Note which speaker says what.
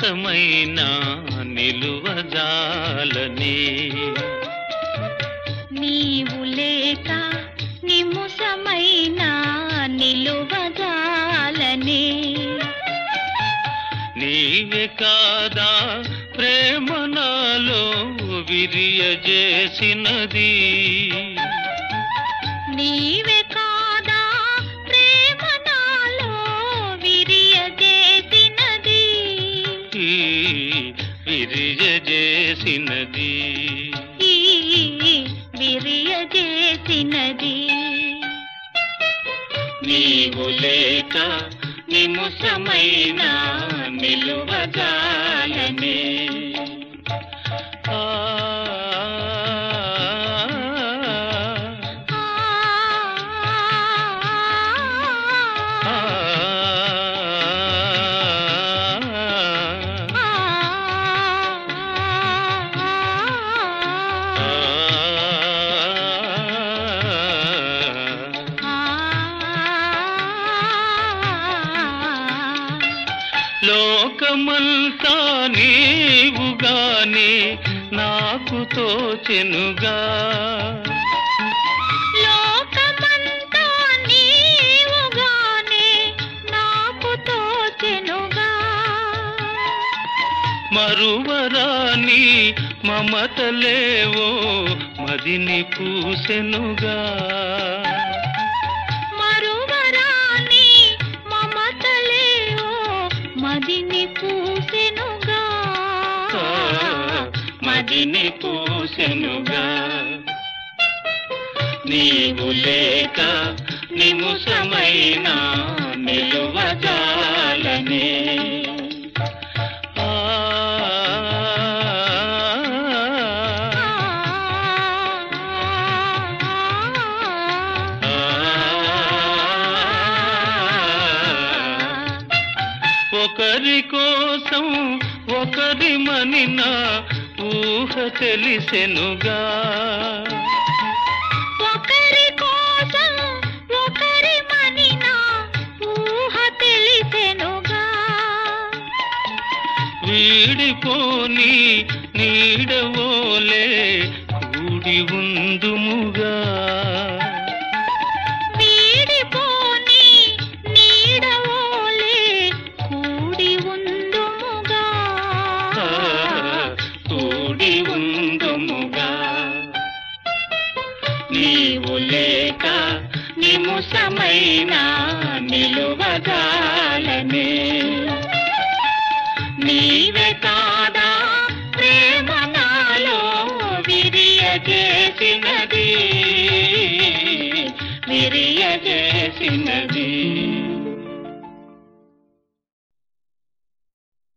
Speaker 1: నిముసమైనా నిలువజాలని
Speaker 2: నీవు లేక నిముసమైన నిలువజాలని
Speaker 1: నీవే కాదా ప్రేమ నాలో విరియజేసినది
Speaker 2: నీవే కాదా ప్రేమ నాలో విరియజేసినది
Speaker 1: ఈ విరియజేసినది
Speaker 2: ఈ విరియజేసినది
Speaker 1: నీవు లేక నిముసమైన నిలువజాలని ఆ
Speaker 2: ఆ
Speaker 1: ఆ లోకమంతా నీవుగానే నాకు తోచెనుగా
Speaker 2: లోకమంతా నీవుగానే నాకు తోచెనుగా
Speaker 1: మరువరాని మమతలేవో మదిని పూసెనుగా
Speaker 2: మరువరాని మమతలేవో మదిని పూసెనుగా
Speaker 1: ఆ, మదిని పూసెనుగా నీవు లేక నిముసమైన నిలువజాలని ఆ ఒకరి కోసం ఒకరి మనిన ఊహ తెలిసెనుగా
Speaker 2: ఒకరి కోసం ఒకరి మనిన ఊహ తెలిసెనుగా
Speaker 1: వీడిపోని నీడవోలే కూడి ఉందుముగా
Speaker 2: వీడిపోని నీడవోలే కూడి ఉందుముగా
Speaker 1: ఆ, కూడి ఉందుముగా నీవు లేక నిముసమైన నిలువగాలనే నీవే కాదా ప్రేమ నాలో విరియజేసినది విరియజేసినది